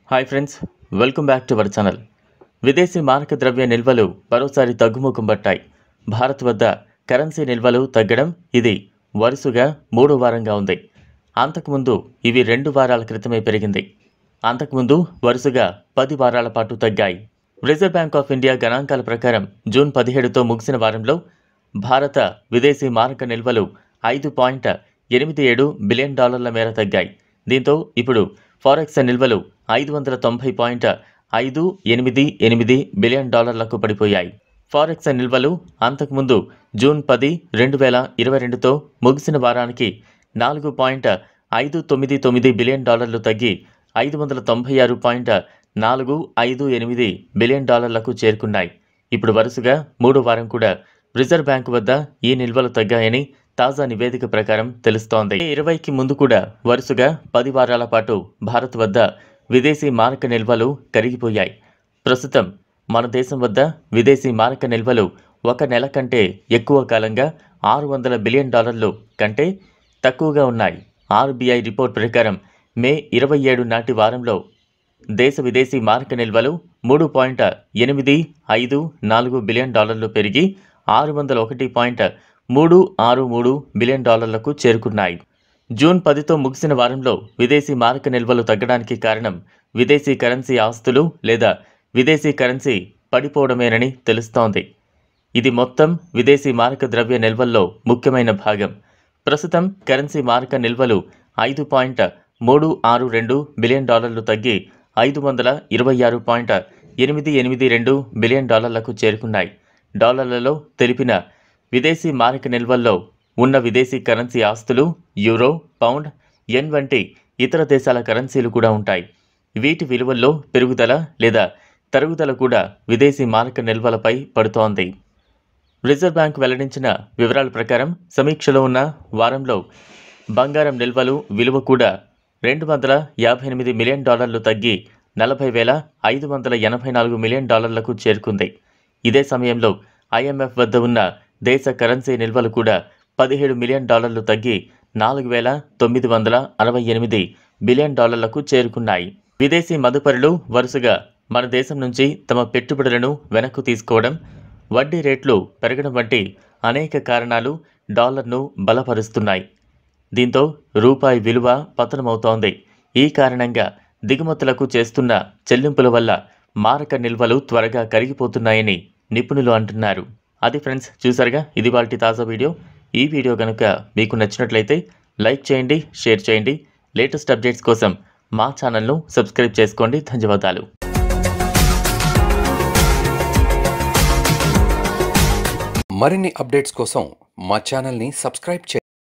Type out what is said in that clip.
hi friends welcome back to our channel విదేశీ మారక ద్రవ్య నిల్వలు మరోసారి తగ్గుముఖం పట్టాయి భారత్ వద్ద కరెన్సీ నిల్వలు తగ్గడం ఇది వరుసగా మూడో వారంగా ఉంది అంతకుముందు ఇవి రెండు వారాల క్రితమే పెరిగింది అంతకుముందు వరుసగా పది వారాల పాటు తగ్గాయి రిజర్వ్ బ్యాంక్ ఆఫ్ ఇండియా గణాంకాల ప్రకారం జూన్ పదిహేడుతో ముగిసిన వారంలో భారత విదేశీ మారక నిల్వలు ఐదు పాయింట్ ఎనిమిది ఏడు బిలియన్ డాలర్ల మేర తగ్గాయి దీంతో ఇప్పుడు ఫారెక్స్ నిల్వలు ఐదు వందల తొంభై పాయింట్ ఐదు ఎనిమిది ఎనిమిది బిలియన్ డాలర్లకు పడిపోయాయి ఫారెక్స్ నిల్వలు అంతకుముందు జూన్ పది రెండు వేల ఇరవై రెండుతో ముగిసిన వారానికి నాలుగు పాయింట్ ఐదు తొమ్మిది తొమ్మిది బిలియన్ డాలర్లు తగ్గి ఐదు వందల తొంభై ఆరు పాయింట్ నాలుగు ఐదు ఎనిమిది బిలియన్ డాలర్లకు చేరుకున్నాయి ఇప్పుడు వరుసగా మూడో వారం కూడా రిజర్వ్ బ్యాంకు వద్ద ఈ నిల్వలు తగ్గాయని తాజా నివేదిక ప్రకారం తెలుస్తోంది మే ఇరవైకి ముందు కూడా వరుసగా పది వారాల పాటు భారత్ వద్ద విదేశీ మారక నిల్వలు కరిగిపోయాయి ప్రస్తుతం మన దేశం వద్ద విదేశీ మారక నిల్వలు ఒక నెల కంటే ఎక్కువ కాలంగా ఆరు వందల బిలియన్ డాలర్లు కంటే తక్కువగా ఉన్నాయి ఆర్బీఐ రిపోర్ట్ ప్రకారం మే ఇరవై ఏడు నాటి వారంలో దేశ విదేశీ మారక నిల్వలు మూడు పాయింట్ ఎనిమిది ఐదు నాలుగు బిలియన్ డాలర్లు పెరిగి ఆరు వందల ఒకటి పాయింట్ మూడు ఆరు మూడు బిలియన్ డాలర్లకు చేరుకున్నాయి జూన్ పదితో ముగిసిన వారంలో విదేశీ మారక నిల్వలు తగ్గడానికి కారణం విదేశీ కరెన్సీ ఆస్తులు లేదా విదేశీ కరెన్సీ పడిపోవడమేనని తెలుస్తోంది ఇది మొత్తం విదేశీ మారక ద్రవ్య నిల్వల్లో ముఖ్యమైన భాగం ప్రస్తుతం కరెన్సీ మారక నిల్వలు ఐదు పాయింట్ మూడు ఆరు రెండు బిలియన్ డాలర్లు తగ్గి ఐదు వందల ఇరవై ఆరు పాయింట్ ఎనిమిది ఎనిమిది రెండు బిలియన్ డాలర్లకు చేరుకున్నాయి డాలర్లలో తెలిపిన విదేశీ మారక నిల్వల్లో ఉన్న విదేశీ కరెన్సీ ఆస్తులు యూరో పౌండ్ యెన్ వంటి ఇతర దేశాల కరెన్సీలు కూడా ఉంటాయి వీటి విలువల్లో పెరుగుదల లేదా తరుగుదల కూడా విదేశీ మారక నిల్వలపై పడుతోంది రిజర్వ్ బ్యాంక్ వెల్లడించిన వివరాల ప్రకారం సమీక్షలో ఉన్న వారంలో బంగారం నిల్వలు విలువ కూడా రెండు వందల యాభై ఎనిమిది మిలియన్ డాలర్లు తగ్గి నలభై వేల ఐదు వందల ఎనభై నాలుగు మిలియన్ డాలర్లకు చేరుకుంది ఇదే సమయంలో ఐఎంఎఫ్ వద్ద ఉన్న దేశ కరెన్సీ నిల్వలు కూడా పదిహేడు మిలియన్ డాలర్లు తగ్గి నాలుగు వేల తొమ్మిది వందల అరవై ఎనిమిది బిలియన్ డాలర్లకు చేరుకున్నాయి విదేశీ మదుపరులు వరుసగా మన దేశం నుంచి తమ పెట్టుబడులను వెనక్కు తీసుకోవడం వడ్డీ రేట్లు పెరగడం వంటి అనేక కారణాలు డాలర్ను బలపరుస్తున్నాయి దీంతో రూపాయి విలువ పతనమవుతోంది ఈ కారణంగా దిగుమతులకు చేస్తున్న చెల్లింపుల వల్ల మారక నిల్వలు త్వరగా కరిగిపోతున్నాయని నిపుణులు అంటున్నారు అది ఫ్రెండ్స్ చూసారుగా ఇది వాళ్ళ తాజా వీడియో ఈ వీడియో కనుక మీకు నచ్చినట్లయితే లైక్ చేయండి షేర్ చేయండి లేటెస్ట్ అప్డేట్స్ కోసం మా ఛానల్ను సబ్స్క్రైబ్ చేసుకోండి ధన్యవాదాలు మరిన్ని అప్డేట్స్ కోసం మా ఛానల్ని సబ్స్క్రైబ్ చేయండి